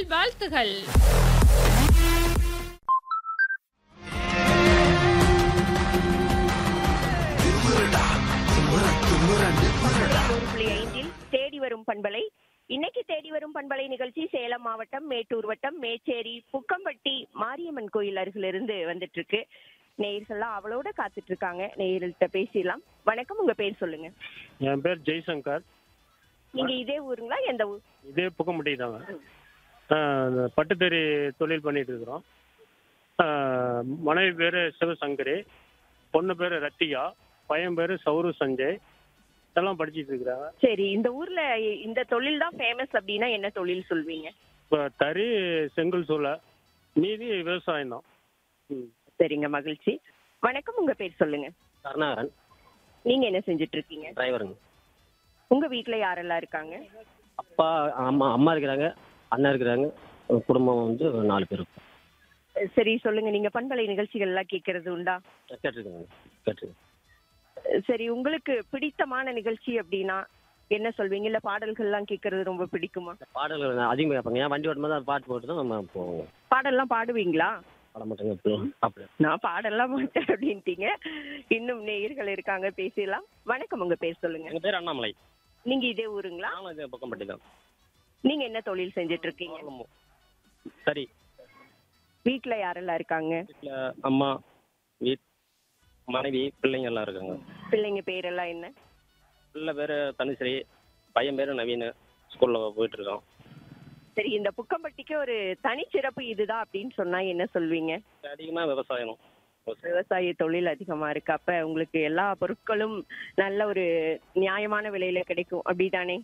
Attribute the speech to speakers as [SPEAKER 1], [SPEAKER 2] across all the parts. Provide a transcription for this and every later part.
[SPEAKER 1] நல்வாழ்த்துகள்
[SPEAKER 2] நூறு புள்ளி ஐந்தில் தேடி வரும் பண்பலை இன்னைக்கு தேடி வரும் பண்பலை நிகழ்ச்சி சேலம் மாவட்டம் மேட்டூர் வட்டம் மேச்சேரி புக்கம்பட்டி மாரியம்மன் கோயில் அருகிலிருந்து வந்துட்டு இருக்கு நேயர்கள்லாம் அவளோட காத்துட்டு இருக்காங்க நேயர்கள்ட்ட பேசிடலாம் வணக்கம் உங்க பேர் சொல்லுங்க
[SPEAKER 3] என் பேர் ஜெய்சங்கர்
[SPEAKER 2] நீங்க இதே ஊருங்களா எந்த ஊர்
[SPEAKER 3] இதே புக்கம்பட்டி தாங்க இந்த பட்டுத்தறி தொழில் பண்ணிட்டு இருக்கிறோம் ஆஹ் மனைவி பேர் சிவசங்கரி பொண்ணு பேர் ரத்திகா பையன் பேர் சௌரு சஞ்சய் இதெல்லாம் படிச்சிட்டு இருக்கிறாங்க
[SPEAKER 2] சரி இந்த ஊர்ல இந்த தொழில் தான் ஃபேமஸ் அப்படின்னா என்ன தொழில் சொல்வீங்க
[SPEAKER 3] இப்போ தறி செங்கல் சூளை மீதி விவசாயம் தான் ம்
[SPEAKER 2] சரிங்க மகிழ்ச்சி வணக்கம் உங்க பேர் சொல்லுங்க
[SPEAKER 4] கருணாகரன்
[SPEAKER 2] நீங்க என்ன செஞ்சுட்டு இருக்கீங்க
[SPEAKER 4] டிரைவருங்க
[SPEAKER 2] உங்க வீட்ல யாரெல்லாம் இருக்காங்க
[SPEAKER 4] அப்பா அம்மா அம்மா இருக்கிறாங்க அண்ணா இருக்கிறாங்க ஒரு குடும்பம் வந்து ஒரு நாலு பேர் இருக்கோம்.
[SPEAKER 2] சரி சொல்லுங்க நீங்க பண்பலை நிகழ்ச்சிகள் எல்லாம் கேட்கறது உண்டா
[SPEAKER 4] கேட்டிருக்கேங்க கேட்டிருக்கேன்
[SPEAKER 2] சரி உங்களுக்கு பிடித்தமான நிகழ்ச்சி அப்படின்னா என்ன சொல்வீங்க இல்ல பாடல்கள்லாம் கேட்கறது ரொம்ப பிடிக்குமா
[SPEAKER 4] பாடல்கள் நான் அதிகமாக கேட்பாங்க ஏன் வண்டி ஓட்டும்போது அது பாட்டு போட்டு தான் நம்ம போவோங்க
[SPEAKER 2] பாடல்லாம் பாடுவீங்களா
[SPEAKER 4] பாட மாட்டேங்க இப்போ அப்படி
[SPEAKER 2] நான் பாடலாம் மாட்டேன் அப்படின்ட்டீங்க இன்னும் நேயர்கள் இருக்காங்க பேசலாம் வணக்கம் உங்க பேர் சொல்லுங்க
[SPEAKER 4] எங்கள் பேர் அண்ணாமலை
[SPEAKER 2] நீங்க இதே ஊருங்களா
[SPEAKER 4] நானும் இது பக்கம் பட்டி தான்
[SPEAKER 2] நீங்க என்ன தொழில் செஞ்சுட்டு இருக்கீங்க
[SPEAKER 4] சரி
[SPEAKER 2] வீட்ல யாரெல்லாம் இருக்காங்க
[SPEAKER 4] வீட்டில் அம்மா வீட் மனைவி பிள்ளைங்க எல்லாம் இருக்காங்க
[SPEAKER 2] பிள்ளைங்க பேரெல்லாம் என்ன
[SPEAKER 4] பிள்ளை பேர் தனுஸ்ரீ பையன் பேர் நவீன் ஸ்கூலில் போயிட்டு இருக்கோம்
[SPEAKER 2] சரி இந்த புக்கம்பட்டிக்கு ஒரு தனிச்சிறப்பு இதுதான் அப்படின்னு சொன்னா என்ன சொல்வீங்க
[SPEAKER 4] அதிகமாக விவசாயம் விவசாயம்.
[SPEAKER 2] விவசாய தொழில் அதிகமா இருக்கு அப்ப உங்களுக்கு எல்லா பொருட்களும் நல்ல ஒரு நியாயமான விலையில கிடைக்கும் அப்படிதானே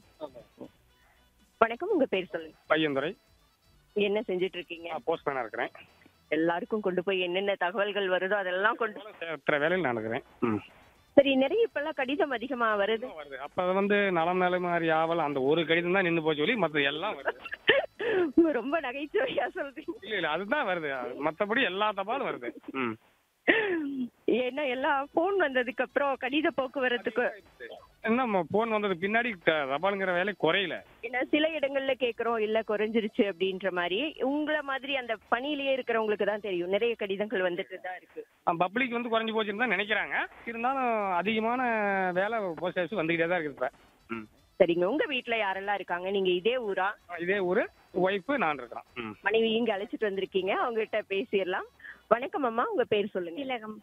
[SPEAKER 2] வணக்கம் உங்க பேர் சொல்லுங்க
[SPEAKER 3] பையன்துறை
[SPEAKER 2] என்ன செஞ்சுட்டு இருக்கீங்க
[SPEAKER 3] போஸ்ட்மேனாக இருக்கிறேன்
[SPEAKER 2] எல்லாருக்கும் கொண்டு போய் என்னென்ன தகவல்கள் வருதோ அதெல்லாம் கொண்டு
[SPEAKER 3] இத்தனை வேலையில் நான் இருக்கிறேன் ம்
[SPEAKER 2] சரி நிறைய இப்பெல்லாம் கடிதம் அதிகமா வருது
[SPEAKER 3] வருது அப்போ வந்து நலம் நலம் மாதிரி ஆவல் அந்த ஒரு கடிதம் தான் நின்று போச்சு சொல்லி மற்ற எல்லாம் வருது
[SPEAKER 2] ரொம்ப நகைச்சுவையா சொல்றீங்க
[SPEAKER 3] இல்ல இல்ல அதுதான் வருது மத்தபடி எல்லா தபாலும் வருது ம்
[SPEAKER 2] ஏன்னா எல்லாம் போன் வந்ததுக்கு அப்புறம் கடித போக்குவரத்துக்கு
[SPEAKER 3] என்ன போன் வந்தது பின்னாடி க- தபாலுங்கிற வேலை குறையல
[SPEAKER 2] ஏன்னா சில இடங்கள்ல கேக்குறோம் இல்ல குறைஞ்சிருச்சு அப்படின்ற மாதிரி உங்களை மாதிரி அந்த பணியிலேயே இருக்கிறவங்களுக்கு தான் தெரியும் நிறைய கடிதங்கள் வந்துட்டு தான் இருக்கு
[SPEAKER 3] பப்ளிக் வந்து குறைஞ்சு போச்சுன்னு தான் நினைக்கிறாங்க இருந்தாலும் அதிகமான வேலை போஸ்ட் ஆஃபீஸ் வந்துகிட்டே தான் இருக்குது இப்ப ம்
[SPEAKER 2] சரிங்க உங்க வீட்ல யாரெல்லாம் இருக்காங்க நீங்க இதே ஊரா
[SPEAKER 3] இதே ஒரு ஒய்ஃபு நான் இருக்கிறோம் ம்
[SPEAKER 2] மனைவி இங்க அழைச்சிட்டு வந்திருக்கீங்க அவங்க கிட்ட பேசிடலாம் வணக்கம் அம்மா உங்க பேர் சொல்லுங்க
[SPEAKER 5] திலகம்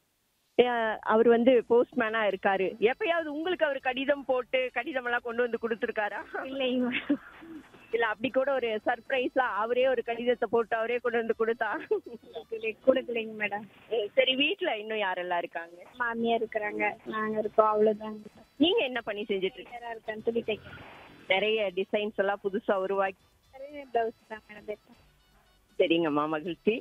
[SPEAKER 2] அவர் வந்து போஸ்ட்மேனா இருக்காரு எப்பயாவது உங்களுக்கு அவர் கடிதம் போட்டு கடிதம் எல்லாம் கொண்டு வந்து கொடுத்துருக்காரா
[SPEAKER 5] இல்லை
[SPEAKER 2] இல்ல அப்படி கூட ஒரு சர்ப்ரைஸா அவரே ஒரு கடிதத்தை போட்டு அவரே கொண்டு வந்து கொடுத்தா
[SPEAKER 5] கொடுக்கலைங்க மேடம்
[SPEAKER 2] சரி வீட்ல இன்னும் யாரெல்லாம் இருக்காங்க
[SPEAKER 5] மாமியார் இருக்கிறாங்க நாங்க இருக்கோம் அவ்வளவுதான்
[SPEAKER 2] நீங்க என்ன பண்ணி செஞ்சுட்டு இருக்கீங்க
[SPEAKER 5] வேற இருக்கேன் துணி தைக்க
[SPEAKER 2] நிறைய டிசைன்ஸ் எல்லாம் புதுசா உருவாக்கி
[SPEAKER 5] பிளவுஸ் தான் மேடம்
[SPEAKER 2] சரிங்கம்மா மகிழ்ச்சி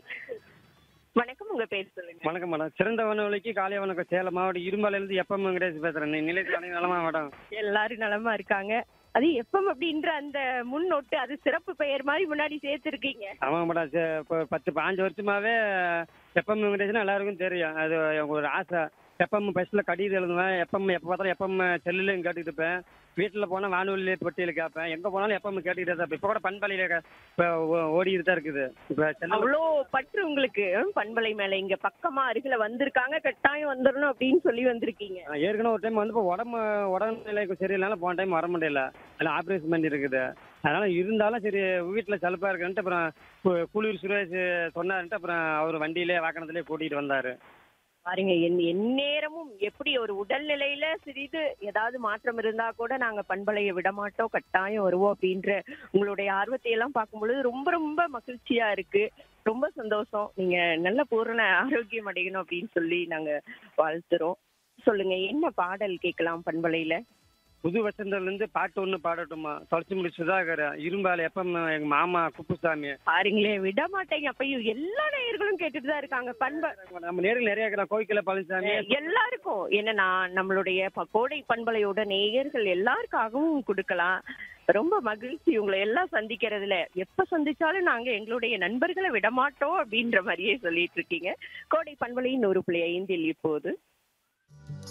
[SPEAKER 2] வணக்கம் உங்க பேர் சொல்லுங்க
[SPEAKER 6] வணக்கம் மேடம் சிறந்த வனவழிக்கு காலை வணக்கம் சேலம் மாவட்டம் இரும்பாலையிலேருந்து எப்பம் வெங்கடேஷ் பேசுகிறேன் நீ நிலைத்து நலமா மேடம்
[SPEAKER 2] எல்லாரும் நலமா இருக்காங்க அது எப்பம் அப்படின்ற அந்த முன்னொட்டு அது சிறப்பு பெயர் மாதிரி முன்னாடி சேர்த்திருக்கீங்க
[SPEAKER 6] ஆமாம் மேடம் சே- இப்போ பத்து பாஞ்சு வருஷமாவே எப்பம் வெங்கடேஷ்னா எல்லாருக்கும் தெரியும் அது ஒரு ஆசை எப்பம் பஸ்ஸில் கடிதம் எழுதுவேன் எப்பம் எப்போ பார்த்தாலும் எப்பம் செல்லுலையும் கேட்டுக்கிட்டு இருப்பேன் வீட்டில் போனால் வானொலி பெட்டியில் கேட்பேன் எங்கே போனாலும் எப்பம் கேட்டுக்கிட்டே தான் இப்போ கூட பண்பலையில் இப்போ ஓடிக்கிட்டு தான் இருக்குது இப்போ செல்ல
[SPEAKER 2] அவ்வளோ பற்று உங்களுக்கு ம், பண்பலை மேல இங்க பக்கமா அருகில வந்திருக்காங்க கட்டாயம் வந்துடணும் அப்படின்னு சொல்லி வந்திருக்கீங்க
[SPEAKER 6] நான் ஏற்கனவே ஒரு டைம் வந்து இப்போ உடம்பு உடல்நிலை சரியில்லைனால போன டைம் வர முடியல அதில் ஆப்ரேஷன் பண்ணி இருக்குது அதனால இருந்தாலும் சரி வீட்டில் சலுப்பாக இருக்குன்ட்டு அப்புறம் கு- குளிர் சுரேஷ் சொன்னாருன்ட்டு அப்புறம் அவர் வண்டியிலே வாகனத்திலே கூட்டிகிட்டு வந்தார்
[SPEAKER 2] பாருங்க என் எந்நேரமும் எப்படி ஒரு உடல்நிலையில சிறிது ஏதாவது மாற்றம் இருந்தா கூட நாங்க பண்பலையை விட மாட்டோம் கட்டாயம் வருவோம் அப்படின்ற உங்களுடைய ஆர்வத்தை எல்லாம் பார்க்கும் பொழுது ரொம்ப ரொம்ப மகிழ்ச்சியா இருக்கு ரொம்ப சந்தோஷம் நீங்க நல்ல பூரண ஆரோக்கியம் அடையணும் அப்படின்னு சொல்லி நாங்க வாழ்த்துறோம் சொல்லுங்க என்ன பாடல் கேட்கலாம் பண்பலையில
[SPEAKER 6] புது வசந்தர்லேருந்து பாட்டு ஒன்று பாடட்டுமா தொலைச்சி முடி சுதாகர் இரும்பால் எப்பம் எங்கள் மாமா குப்புசாமி
[SPEAKER 2] பாருங்களேன் விட மாட்டேங்க அப்பயும் எல்லா நேயர்களும் கேட்டுட்டு தான் இருக்காங்க பண்ப
[SPEAKER 6] நம்ம நேரில் நிறைய இருக்கிறோம் கோயிக்கல பழனிசாமி
[SPEAKER 2] எல்லாருக்கும் என்னன்னா நம்மளுடைய ப- கோடை பண்பலையோட நேயர்கள் எல்லாருக்காகவும் கொடுக்கலாம் ரொம்ப மகிழ்ச்சி உங்களை எல்லாம் சந்திக்கிறதுல எப்ப சந்திச்சாலும் நாங்க எங்களுடைய நண்பர்களை விடமாட்டோம் அப்படின்ற மாதிரியே சொல்லிட்டு இருக்கீங்க கோடை பண்பலையின் ஒரு புள்ளி ஐந்தில் இப்போது